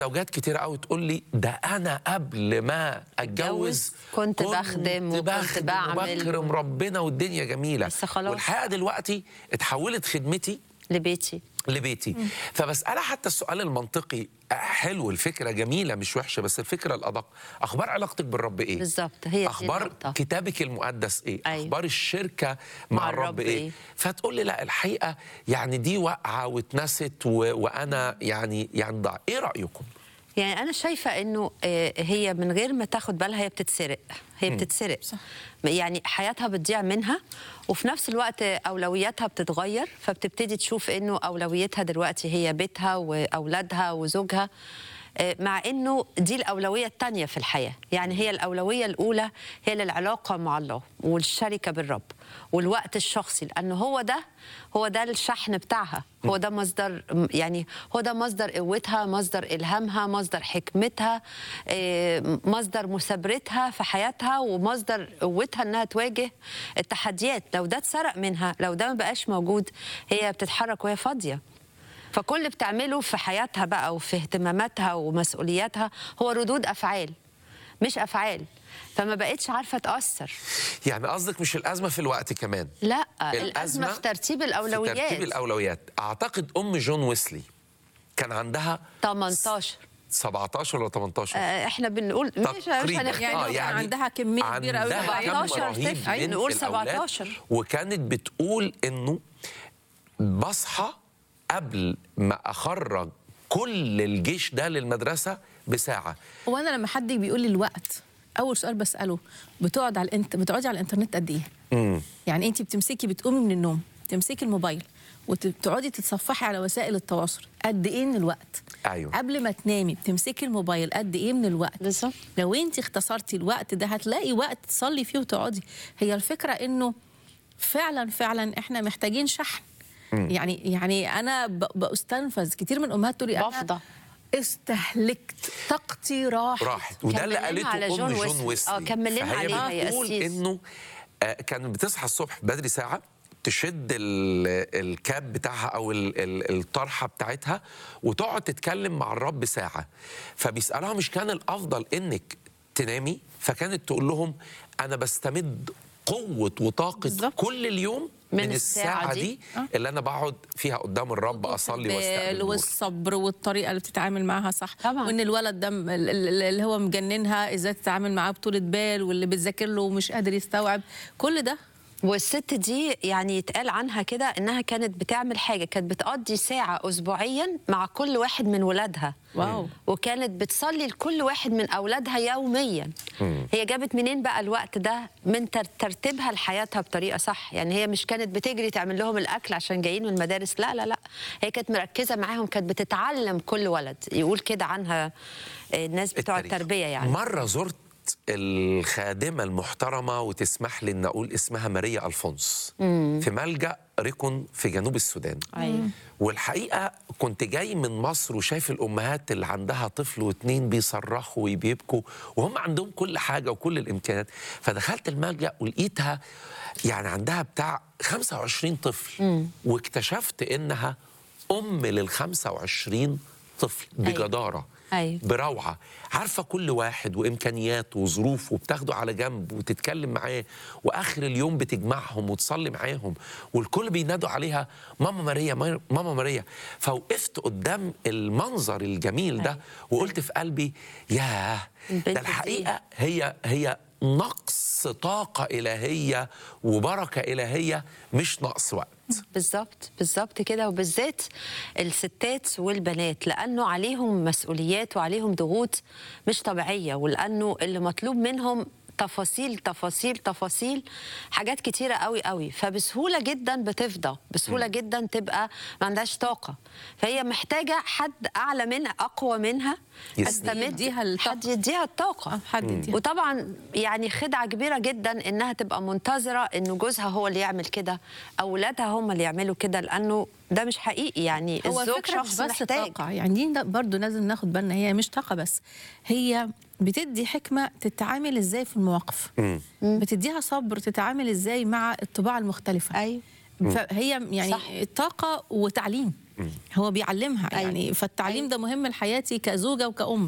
زوجات كتير قوي تقول لي ده انا قبل ما اتجوز كنت بخدم وكنت بخدم بعمل. وبكرم ربنا والدنيا جميله بس خلاص. والحقيقه دلوقتي اتحولت خدمتي لبيتي لبيتي فبسألها حتى السؤال المنطقي حلو الفكرة جميلة مش وحشة بس الفكرة الأدق أخبار علاقتك بالرب إيه؟ بالظبط، هي دي أخبار النقطة. كتابك المقدس إيه؟ أيوة. أخبار الشركة مع, مع الرب, الرب إيه؟ إيه؟ فتقول لي لا الحقيقة يعني دي واقعة واتنست و... وأنا يعني يعني ضاع إيه رأيكم؟ يعني انا شايفه انه آه، هي من غير ما تاخد بالها هي بتتسرق هي بتتسرق صح. يعني حياتها بتضيع منها وفي نفس الوقت اولوياتها بتتغير فبتبتدي تشوف انه اولويتها دلوقتي هي بيتها واولادها وزوجها آه، مع انه دي الاولويه الثانيه في الحياه يعني هي الاولويه الاولى هي للعلاقه مع الله والشركه بالرب والوقت الشخصي لانه هو ده هو ده الشحن بتاعها هو ده مصدر يعني هو ده مصدر قوتها مصدر الهامها مصدر حكمتها آه، مصدر مثابرتها في حياتها ومصدر قوتها انها تواجه التحديات لو ده اتسرق منها لو ده ما بقاش موجود هي بتتحرك وهي فاضيه فكل اللي بتعمله في حياتها بقى وفي اهتماماتها ومسؤولياتها هو ردود افعال مش افعال فما بقتش عارفه تاثر يعني قصدك مش الأزمة في الوقت كمان لا الازمه في ترتيب في الاولويات ترتيب الأولويات أعتقد أم جون ويسلي كان عندها 18 17 ولا 18 آه، احنا بنقول مش مش تقريبا هنختار يعني كان عندها كمية كبيرة أوي عندها من كم 17 رهيب طفل. من نقول الأولاد. 17. وكانت بتقول انه بصحى قبل ما اخرج كل الجيش ده للمدرسه بساعه وانا لما حد بيقول لي الوقت اول سؤال بساله بتقعد على الانت بتقعدي على الانترنت قد ايه امم يعني انت بتمسكي بتقومي من النوم تمسكي الموبايل وتقعدي تتصفحي على وسائل التواصل قد ايه من الوقت ايوه قبل ما تنامي بتمسكي الموبايل قد ايه من الوقت بالظبط لو انت اختصرتي الوقت ده هتلاقي وقت تصلي فيه وتقعدي هي الفكره انه فعلا فعلا احنا محتاجين شحن يعني يعني انا ب- بستنفذ كتير من امهات تقولي انا بفضى. استهلكت طاقتي راحت راحت وده اللي كملنا قالته على ام جون جون ويسلي. ويسلي آه، كملنا فهي عليها يا بتقول أسيس. انه آه، كانت بتصحى الصبح بدري ساعه تشد ال- الكاب بتاعها او ال- ال- الطرحه بتاعتها وتقعد تتكلم مع الرب ساعه فبيسالها مش كان الافضل انك تنامي فكانت تقول لهم انا بستمد قوه وطاقه بالظبط. كل اليوم من من, الساعة الساعه دي. دي اللي انا بقعد فيها قدام الرب اصلي واستقبل البال النور. والصبر والطريقه اللي بتتعامل معاها صح طبعاً. وان الولد ده م- ال- ال- اللي هو مجننها ازاي تتعامل معاه بطولة بال واللي بتذاكر له ومش قادر يستوعب كل ده والست دي يعني يتقال عنها كده انها كانت بتعمل حاجه كانت بتقضي ساعه اسبوعيا مع كل واحد من ولادها واو. وكانت بتصلي لكل واحد من اولادها يوميا هي جابت منين بقى الوقت ده من تر- ترتيبها لحياتها بطريقه صح يعني هي مش كانت بتجري تعمل لهم الاكل عشان جايين من المدارس لا لا لا هي كانت مركزه معاهم كانت بتتعلم كل ولد يقول كده عنها آه، الناس بتوع التاريخ. التربيه يعني مرة زرت الخادمة المحترمة وتسمح لي أن أقول اسمها ماريا ألفونس في ملجأ ريكون في جنوب السودان أيوة. والحقيقة كنت جاي من مصر وشايف الأمهات اللي عندها طفل واتنين بيصرخوا وبيبكوا وهم عندهم كل حاجة وكل الإمكانيات فدخلت الملجأ ولقيتها يعني عندها بتاع 25 طفل واكتشفت إنها أم لل 25 طفل بجدارة أيوة. بروعه عارفه كل واحد وامكانياته وظروفه وبتاخده على جنب وتتكلم معاه واخر اليوم بتجمعهم وتصلي معاهم والكل بينادوا عليها ماما ماريا مار- ماما ماريا فوقفت قدام المنظر الجميل ده وقلت في قلبي ياه البنت دي. ده الحقيقه هي هي نقص طاقه الهيه وبركه الهيه مش نقص وقت بالظبط بالظبط كده وبالذات الستات والبنات لانه عليهم مسؤوليات وعليهم ضغوط مش طبيعيه ولانه اللي مطلوب منهم تفاصيل تفاصيل تفاصيل حاجات كتيره قوي قوي فبسهوله جدا بتفضى بسهوله جدا تبقى ما عندهاش طاقه فهي محتاجه حد اعلى منها اقوى منها يسند. يديها الطاقة. حد يديها الطاقه آه، حد يديها. وطبعا يعني خدعه كبيره جدا انها تبقى منتظره انه جوزها هو اللي يعمل كده اولادها هم اللي يعملوا كده لانه ده مش حقيقي يعني هو الزوج الفكرة مش شخص بس محتاج طاقة يعني دي ده برضو لازم ناخد بالنا هي مش طاقة بس هي بتدي حكمة تتعامل ازاي في المواقف بتديها صبر تتعامل ازاي مع الطباع المختلفة ايوه فهي يعني صح. طاقة وتعليم هو بيعلمها أيوة. يعني فالتعليم ده مهم لحياتي كزوجه وكأم